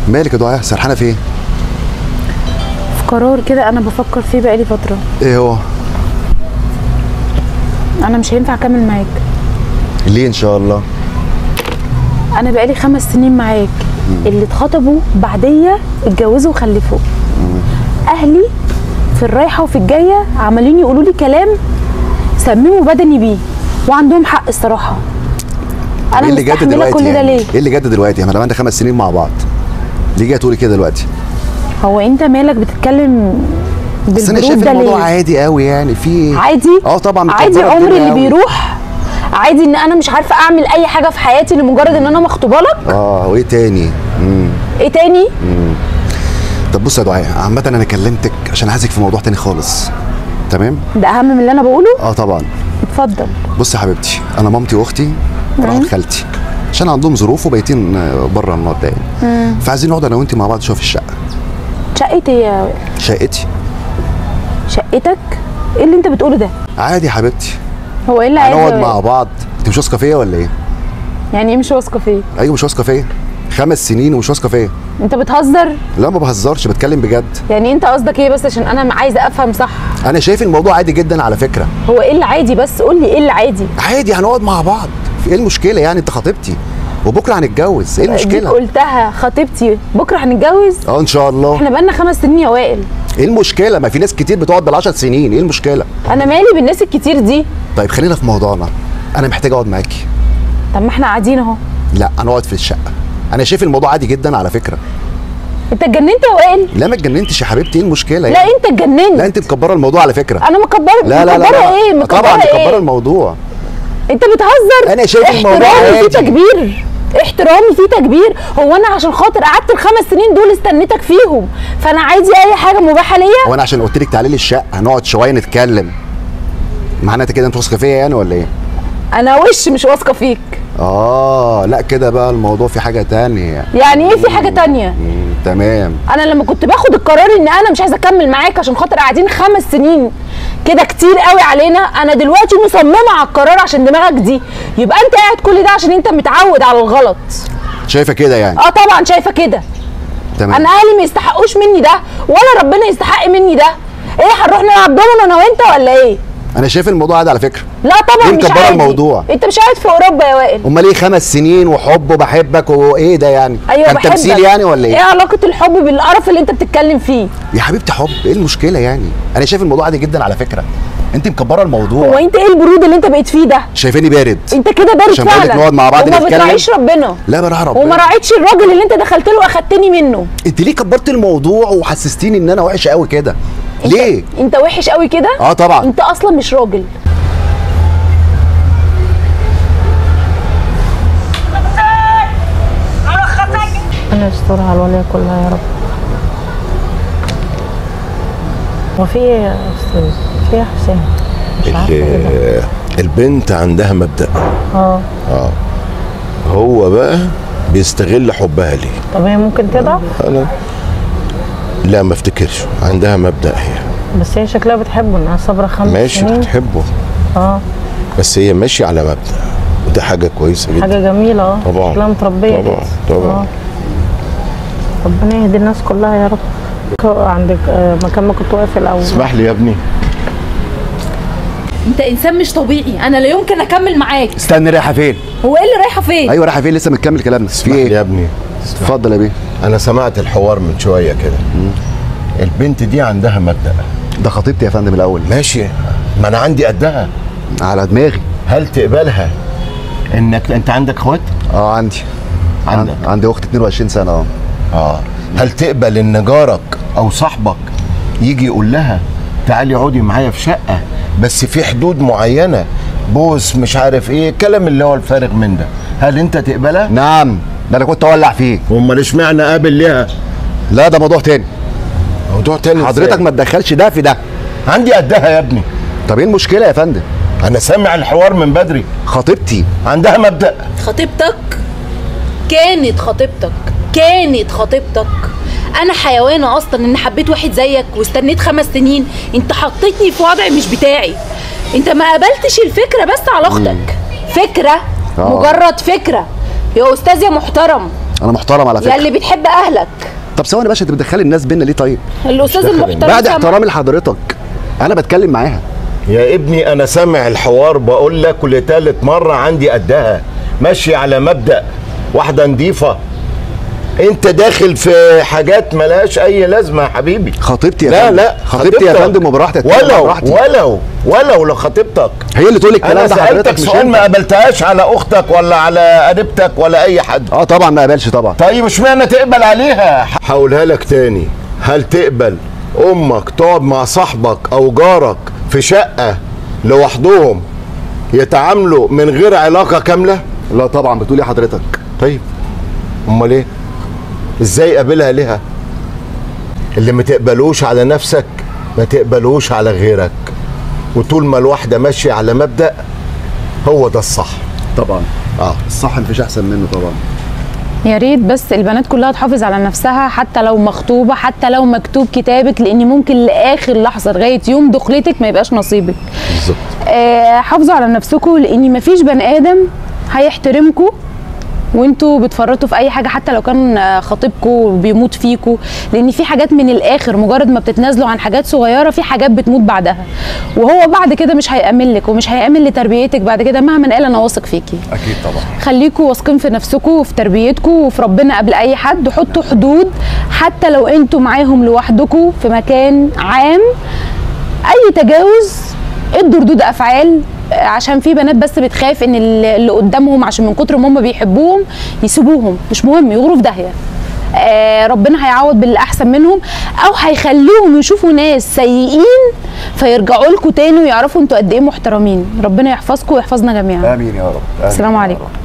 مالك يا دعاء سرحانه في ايه في قرار كده انا بفكر فيه بقالي فتره ايه هو انا مش هينفع اكمل معاك ليه ان شاء الله انا بقالي خمس سنين معاك اللي اتخطبوا بعديا اتجوزوا وخلفوا اهلي في الرايحه وفي الجايه عمالين يقولوا لي كلام سمموا بدني بيه وعندهم حق الصراحه انا ايه اللي جد مستحمله دلوقتي كل ده يعني؟ ليه ايه اللي جد دلوقتي احنا بقالنا خمس سنين مع بعض ليه جاي تقولي كده دلوقتي هو انت مالك بتتكلم بس انا بالبرود شايف ده الموضوع ليه عادي قوي يعني في عادي اه طبعا عادي مكبرة عمري الدنيا اللي أوي. بيروح عادي ان انا مش عارفه اعمل اي حاجه في حياتي لمجرد ان انا مخطوبه لك اه وايه تاني مم. ايه تاني طب بص يا دعاء عامه انا كلمتك عشان عايزك في موضوع تاني خالص تمام ده اهم من اللي انا بقوله اه طبعا اتفضل بص يا حبيبتي انا مامتي واختي راحوا لخالتي عشان عندهم ظروف وبايتين آه، بره النهارده يعني فعايزين نقعد انا وانت مع بعض شويه في الشقه شقتي ايه يا وائل؟ شقتي شقتك ايه اللي انت بتقوله ده عادي يا حبيبتي هو ايه اللي عايز هنقعد يا مع وائل؟ بعض انت مش واثقه فيا ولا ايه يعني ايه مش واثقه فيه ايوه مش واثقه فيا خمس سنين ومش واثقه فيا انت بتهزر لا ما بهزرش بتكلم بجد يعني انت قصدك ايه بس عشان انا عايزه افهم صح انا شايف الموضوع عادي جدا على فكره هو ايه اللي عادي بس قول لي ايه اللي عادي عادي هنقعد مع بعض في ايه المشكله يعني انت خطيبتي وبكره هنتجوز ايه ديك المشكله قلتها خطيبتي بكره هنتجوز اه ان شاء الله احنا بقالنا خمس سنين يا وائل ايه المشكله ما في ناس كتير بتقعد بالعشر سنين ايه المشكله انا مالي بالناس الكتير دي طيب خلينا في موضوعنا انا محتاج اقعد معاكي طب ما احنا قاعدين اهو لا هنقعد في الشقه انا شايف الموضوع عادي جدا على فكره انت اتجننت يا وائل لا ما اتجننتش يا حبيبتي ايه المشكله لا يعني انت اتجننت لا انت مكبره الموضوع على فكره انا مكبره لا لا لا, مكبره لا. ايه مكبره طبعا مكبره ايه الموضوع انت بتهزر أنا شايف الموضوع احترامي عادي. فيه تكبير احترامي فيه تكبير هو انا عشان خاطر قعدت الخمس سنين دول استنيتك فيهم فانا عايزه اي حاجه مباحه ليا هو انا عشان قلت لك تعالي لي الشقه هنقعد شويه نتكلم معنى انت كده انت واثقه فيا يعني ولا ايه انا وش مش واثقه فيك اه لا كده بقى الموضوع في حاجه تانية يعني ايه في حاجه تانية مم، تمام انا لما كنت باخد القرار ان انا مش عايزه اكمل معاك عشان خاطر قاعدين خمس سنين كده كتير قوي علينا انا دلوقتي مصممه على القرار عشان دماغك دي يبقى انت قاعد كل ده عشان انت متعود على الغلط شايفه كده يعني اه طبعا شايفه كده تمام انا اهلي ما يستحقوش مني ده ولا ربنا يستحق مني ده ايه هنروح نلعب دومينو انا وانت ولا ايه انا شايف الموضوع عادي على فكره لا طبعا ليه مش مكبرة عادي الموضوع؟ انت مش قاعد في اوروبا يا وائل امال ايه خمس سنين وحب وبحبك وايه ده يعني ايوه كان بحبك تمثيل يعني ولا ايه ايه علاقه الحب بالقرف اللي انت بتتكلم فيه يا حبيبتي حب ايه المشكله يعني انا شايف الموضوع عادي جدا على فكره انت مكبره هو الموضوع انت ايه البرود اللي انت بقيت فيه ده شايفاني بارد انت كده بارد عشان بقولك فعلا نقعد مع بعض وما نتكلم. بتراعيش ربنا لا براح ربنا وما راعيتش الراجل اللي انت دخلت له واخدتني منه انت ليه كبرت الموضوع وحسستيني ان انا وحش قوي كده ليه انت وحش قوي كده اه طبعا انت اصلا مش راجل انا يسترها على الولية كلها يا رب وفي ايه يا استاذ في ايه يا حسين مش عارفه ايه ده ال- البنت عندها مبدأ اه هو بقى بيستغل حبها ليه طب هي ممكن تضعف انا لا ما افتكرش عندها مبدأ هي بس هي شكلها بتحبه انها صابره خمس ماشي سنين بتحبه اه بس هي ماشية على مبدأ وده حاجة كويسة جدا حاجه جميله اه طبعا. شكلها متربيه طبعا، كده. طبعا. آه. ربنا يهدي الناس كلها يا رب ك- عندك آه، مكان ما كنت واقف الاول اسمح لي يا ابني انت انسان مش طبيعي انا لا يمكن اكمل معاك استني رايحه فين هو ايه اللي رايحه فين ايوه رايحه فين لسه مكمل كلامنا في اسمح لي يا ايه ابني اتفضل يا بيه انا سمعت الحوار من شوية كده البنت دي عندها مبدأ ده خطيبتي يا فندم الاول ماشي ما انا عندي قدها على دماغي هل تقبلها انك انت عندك اخوات اه عندي عندك عن- عندي اخت 22 سنه اه اه هل تقبل ان جارك او صاحبك يجي يقول لها تعالي اقعدي معايا في شقه بس في حدود معينه بوس مش عارف ايه الكلام اللي هو الفارغ من ده هل انت تقبلها نعم ده انا كنت اولع فيه امال اشمعنى قابل ليها لا ده موضوع تاني موضوع تاني حضرتك إزاي؟ ما تدخلش ده في ده عندي قدها يا ابني طب ايه المشكله يا فندم انا سامع الحوار من بدري خطيبتي عندها مبدا خطيبتك كانت خطيبتك كانت خطيبتك انا حيوانه اصلا ان حبيت واحد زيك واستنيت خمس سنين انت حطيتني في وضع مش بتاعي انت ما قبلتش الفكره بس على اختك فكره آه. مجرد فكره يا استاذ يا محترم انا محترم على يا فكره اللي بتحب اهلك طب ثواني يا باشا انت بتدخلي الناس بينا ليه طيب الاستاذ داخل المحترم بعد سامع. احترامي لحضرتك انا بتكلم معاها يا ابني انا سامع الحوار بقول لك لتالت مرة عندي قدها ماشي على مبدأ واحدة نضيفة انت داخل في حاجات ملهاش اي لازمة يا حبيبي خطيبتي يا لا فندم لا خطيبتي يا خطيبتك. فندم وبراحتي أتكلم ولو براحتي. ولو ولو لو خطيبتك هي اللي تقول الكلام انا ده حضرتك سالتك مش سؤال ما انت قابلتهاش على اختك ولا على قريبتك ولا اي حد اه طبعا ما قبلش طبعا طيب اشمعنى تقبل عليها هقولها لك تاني هل تقبل امك تقعد مع صاحبك او جارك في شقه لوحدهم يتعاملوا من غير علاقه كامله لا طبعا بتقولي حضرتك طيب امال ايه ازاي قابلها لها اللي ما تقبلوش على نفسك ما تقبلوش على غيرك وطول ما الواحده ماشيه على مبدا هو ده الصح طبعا اه الصح مفيش احسن منه طبعا يا ريت بس البنات كلها تحافظ على نفسها حتى لو مخطوبه حتى لو مكتوب كتابك لان ممكن لاخر لحظه لغايه يوم دخلتك ما يبقاش نصيبك بالظبط آه حافظوا على نفسكم لان مفيش بني ادم هيحترمكم وانتوا بتفرطوا في اي حاجه حتى لو كان آه، خطيبكم بيموت فيكم لان في حاجات من الاخر مجرد ما بتتنازلوا عن حاجات صغيره في حاجات بتموت بعدها وهو بعد كده مش هيامن لك ومش هيامن لتربيتك بعد كده مهما قال انا واثق فيكي اكيد طبعا خليكوا واثقين في نفسكم وفي تربيتكم وفي ربنا قبل اي حد وحطوا حدود حتى لو انتوا معاهم لوحدكم في مكان عام اي تجاوز ادوا ردود افعال آه، عشان في بنات بس بتخاف ان اللي اللي قدامهم عشان من كتر ما هم بيحبوهم يسيبوهم مش مهم يغروا في داهيه آه ربنا هيعوض باللي احسن منهم او هيخليهم يشوفوا ناس سيئين فيرجعوا لكم تاني ويعرفوا انتوا قد ايه محترمين ربنا يحفظكم ويحفظنا جميعا امين يا رب آمين السلام يا عليكم. رب.